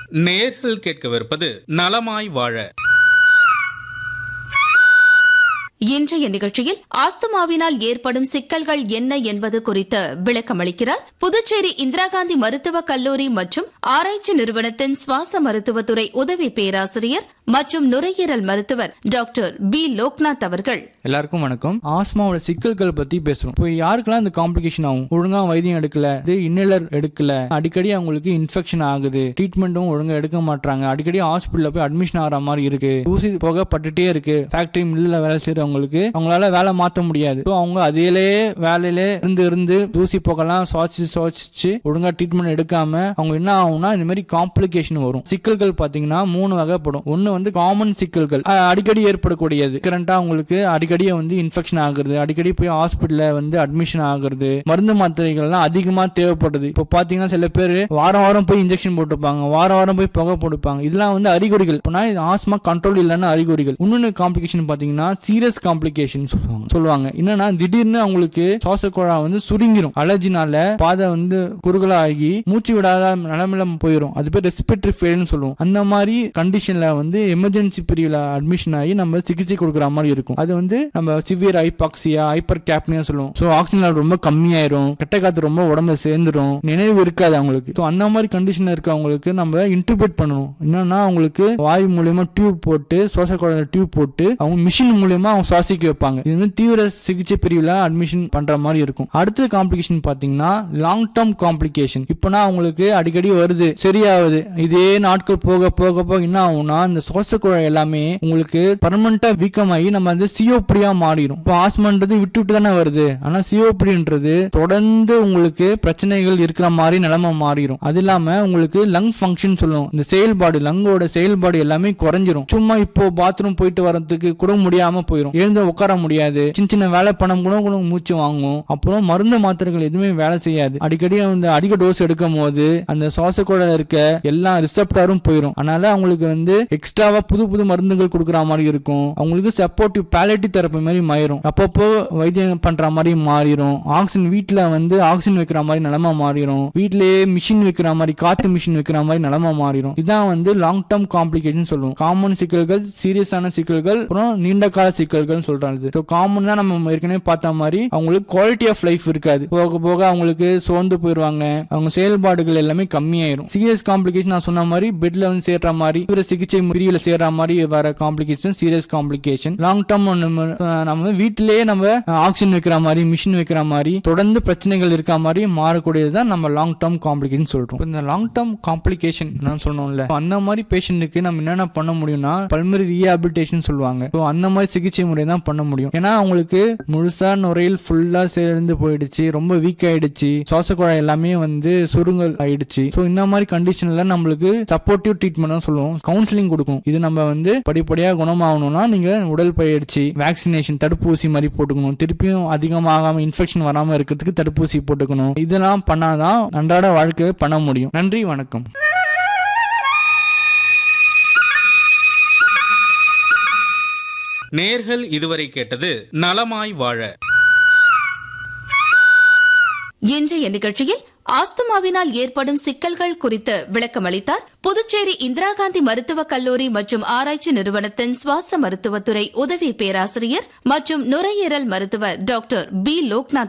நேர்கள் கேட்கவிருப்பது நலமாய் வாழ இன்றைய நிகழ்ச்சியில் ஆஸ்துமாவினால் ஏற்படும் சிக்கல்கள் என்ன என்பது குறித்து விளக்கமளிக்கிறார் புதுச்சேரி இந்திரா காந்தி மருத்துவக் கல்லூரி மற்றும் ஆராய்ச்சி நிறுவனத்தின் சுவாச மருத்துவத்துறை உதவி பேராசிரியர் மற்றும் நுரையீரல் மருத்துவர் டாக்டர் பி லோக்நாத் அவர்கள் எல்லாருக்கும் வணக்கம் ஆஸ்மாவோட சிக்கல்கள் பத்தி பேசுறோம் இப்போ யாருக்கெல்லாம் இந்த காம்ப்ளிகேஷன் ஆகும் ஒழுங்கா வைத்தியம் எடுக்கல இது இன்னலர் எடுக்கல அடிக்கடி அவங்களுக்கு இன்ஃபெக்ஷன் ஆகுது ட்ரீட்மெண்ட்டும் ஒழுங்கா எடுக்க மாட்டாங்க அடிக்கடி ஹாஸ்பிட்டல்ல போய் அட்மிஷன் ஆகிற மாதிரி இருக்கு ஊசி போக பட்டுட்டே இருக்கு ஃபேக்டரி மில்லில் வேலை செய்யறவங்களுக்கு அவங்களால வேலை மாத்த முடியாது ஸோ அவங்க அதிலே வேலையிலே இருந்து இருந்து தூசி போகலாம் சுவாசிச்சு சுவாசிச்சு ஒழுங்கா ட்ரீட்மெண்ட் எடுக்காம அவங்க என்ன ஆகும்னா இந்த மாதிரி காம்ப்ளிகேஷன் வரும் சிக்கல்கள் பாத்தீங்கன்னா மூணு வகைப்படும் ஒன்னு வந்து காமன் சிக்கல்கள் அஹ் அடிக்கடி ஏற்படக்கூடியது கரண்டா உங்களுக்கு அடிக்கடி வந்து இன்ஃபெக்ஷன் ஆகுறது அடிக்கடி போய் ஹாஸ்பிட்டல்ல வந்து அட்மிஷன் ஆகுறது மருந்து மாத்திரைகள்லாம் அதிகமா தேவைப்படுது இப்போ பாத்தீங்கன்னா சில பேர் வாரம் வாரம் போய் இன்ஜெக்ஷன் போட்டுப்பாங்க வாரம் வாரம் போய் புகை போட்டுப்பாங்க இதெல்லாம் வந்து அறிகுறிகள் இப்போனா ஆஸ்மா கண்ட்ரோல் இல்லைன்னு அறிகுறிகள் இன்னொன்னு காம்ப்ளிகேஷன் பாத்தீங்கன்னா சீரியஸ் காம்ப்ளிகேஷன் சொல்லுவாங்க சொல்லுவாங்க என்னன்னா திடீர்னு அவங்களுக்கு சுவாச குழா வந்து சுருங்கிரும் அலர்ஜினால பாதை வந்து குறுகலாகி மூச்சு விடாத நிலைமையில போயிடும் அது பேர் ரெஸ்பிரேட்டரி ஃபெயில்னு சொல்லுவோம் அந்த மாதிரி கண்டிஷன்ல வந்து எமர்ஜென்சி பிரிவில் அட்மிஷன் ஆகி நம்ம சிகிச்சை கொடுக்குற மாதிரி இருக்கும் அது வந்து நம்ம சிவியர் ஹைபாக்சியா ஹைப்பர் கேப்னியா சொல்லுவோம் ஸோ ஆக்சிஜன் level ரொம்ப கம்மியாயிரும் கெட்ட காத்து ரொம்ப உடம்புல சேர்ந்துரும் நினைவு இருக்காது அவங்களுக்கு ஸோ அந்த மாதிரி கண்டிஷன் இருக்கவங்களுக்கு நம்ம இன்டிபேட் பண்ணணும் என்னன்னா அவங்களுக்கு வாய் மூலியமா டியூப் போட்டு சுவாச குழந்தை டியூப் போட்டு அவங்க மிஷின் மூலியமா அவங்க சுவாசிக்க வைப்பாங்க இது வந்து தீவிர சிகிச்சை பிரிவில் அட்மிஷன் பண்ற மாதிரி இருக்கும் அடுத்த காம்ப்ளிகேஷன் பாத்தீங்கன்னா லாங் டேர்ம் காம்ப்ளிகேஷன் இப்போனா அவங்களுக்கு அடிக்கடி வருது சரியாகுது இதே நாட்கள் போக போக போக என்ன ஆகும்னா இந்த சுவாச குழாய் எல்லாமே உங்களுக்கு பர்மனண்டா வீக்கமாகி நம்ம வந்து சிஓப்ரியா மாறிடும் இப்போ ஆஸ்மான்றது விட்டு விட்டு தானே வருது ஆனா சிஓப்ரின்றது தொடர்ந்து உங்களுக்கு பிரச்சனைகள் இருக்கிற மாதிரி நிலைமை மாறிடும் அது இல்லாம உங்களுக்கு லங் ஃபங்க்ஷன் சொல்லுவோம் இந்த செயல்பாடு லங்கோட செயல்பாடு எல்லாமே குறைஞ்சிரும் சும்மா இப்போ பாத்ரூம் போயிட்டு வரதுக்கு கூட முடியாம போயிடும் எழுந்து உட்கார முடியாது சின்ன சின்ன வேலை பண்ண கூட கூட மூச்சு வாங்கும் அப்புறம் மருந்து மாத்திரைகள் எதுவுமே வேலை செய்யாது அடிக்கடி அந்த அதிக டோஸ் எடுக்கும் போது அந்த சுவாச குழாயில இருக்க எல்லா ரிசப்டாரும் போயிடும் அதனால அவங்களுக்கு வந்து எக்ஸ்ட்ராவா புது புது மருந்துகள் கொடுக்குற மாதிரி இருக்கும் அவங்களுக்கு சப்போர்ட்டிவ் பேலட்டிவ் தெரப்பி மாதிரி மாறிடும் அப்பப்போ வைத்தியம் பண்ற மாதிரி மாறிடும் ஆக்சிஜன் வீட்ல வந்து ஆக்சிஜன் வைக்கிற மாதிரி நிலைமை மாறிடும் வீட்லயே மிஷின் வைக்கிற மாதிரி காத்து மிஷின் வைக்கிற மாதிரி நிலைமை மாறிடும் இதான் வந்து லாங் டேர்ம் காம்ப்ளிகேஷன் சொல்லுவோம் காமன் சிக்கல்கள் சீரியஸான சிக்கல்கள் அப்புறம் நீண்ட கால சிக்கல்கள் சொல்றாங்க ஸோ காமன் தான் நம்ம ஏற்கனவே பார்த்த மாதிரி அவங்களுக்கு குவாலிட்டி ஆஃப் லைஃப் இருக்காது போக போக அவங்களுக்கு சோர்ந்து போயிடுவாங்க அவங்க செயல்பாடுகள் எல்லாமே கம்மியாயிரும் சீரியஸ் காம்ப்ளிகேஷன் நான் சொன்ன மாதிரி பெட்ல வந்து சேர்ற மாதிரி தீவிர சிகிச்சை பிரிவில் சேர்ற மாதிரி வர complication serious complication long term நம்ம நம்ம வீட்டிலேயே நம்ம ஆக்சிஜன் வைக்கிற மாதிரி மிஷின் வைக்கிற மாதிரி தொடர்ந்து பிரச்சனைகள் இருக்க மாதிரி மாறக்கூடியது தான் நம்ம லாங் டேர்ம் காம்ப்ளிகேஷன் சொல்றோம் இந்த லாங் டேர்ம் காம்ப்ளிகேஷன் நான் சொன்னோம்ல அந்த மாதிரி பேஷண்ட்டுக்கு நம்ம என்னென்ன பண்ண முடியும்னா பல்மரி ரீஹாபிலிட்டேஷன் சொல்லுவாங்க ஸோ அந்த மாதிரி சிகிச்சை முறை தான் பண்ண முடியும் ஏன்னா அவங்களுக்கு முழுசா நுரையில் ஃபுல்லா சேர்ந்து போயிடுச்சு ரொம்ப வீக் ஆயிடுச்சு சுவாச குழாய் எல்லாமே வந்து சுருங்கல் ஆயிடுச்சு ஸோ இந்த மாதிரி கண்டிஷன்ல நம்மளுக்கு சப்போர்ட்டிவ் ட்ரீட்மெண்ட் தான் சொல்லுவோம் கவுன்சிலிங் கொடுக்கும் இது நம்ம வந்து படிப்படியா குணமாகணும்னா நீங்க உடல் பயிற்சி வேக்சினேஷன் தடுப்பூசி மாதிரி போட்டுக்கணும் திருப்பியும் அதிகமாகாம இன்ஃபெக்ஷன் வராம இருக்கிறதுக்கு தடுப்பூசி போட்டுக்கணும் இதெல்லாம் பண்ணாதான் அன்றாட வாழ்க்கையை பண்ண முடியும் நன்றி வணக்கம் நேர்கள் இதுவரை கேட்டது நலமாய் வாழ இன்றைய நிகழ்ச்சியில் ஆஸ்துமாவினால் ஏற்படும் சிக்கல்கள் குறித்து விளக்கமளித்தார் புதுச்சேரி இந்திரா காந்தி மருத்துவக் கல்லூரி மற்றும் ஆராய்ச்சி நிறுவனத்தின் சுவாச மருத்துவத்துறை உதவி பேராசிரியர் மற்றும் நுரையீரல் மருத்துவர் டாக்டர் பி லோக்நாத்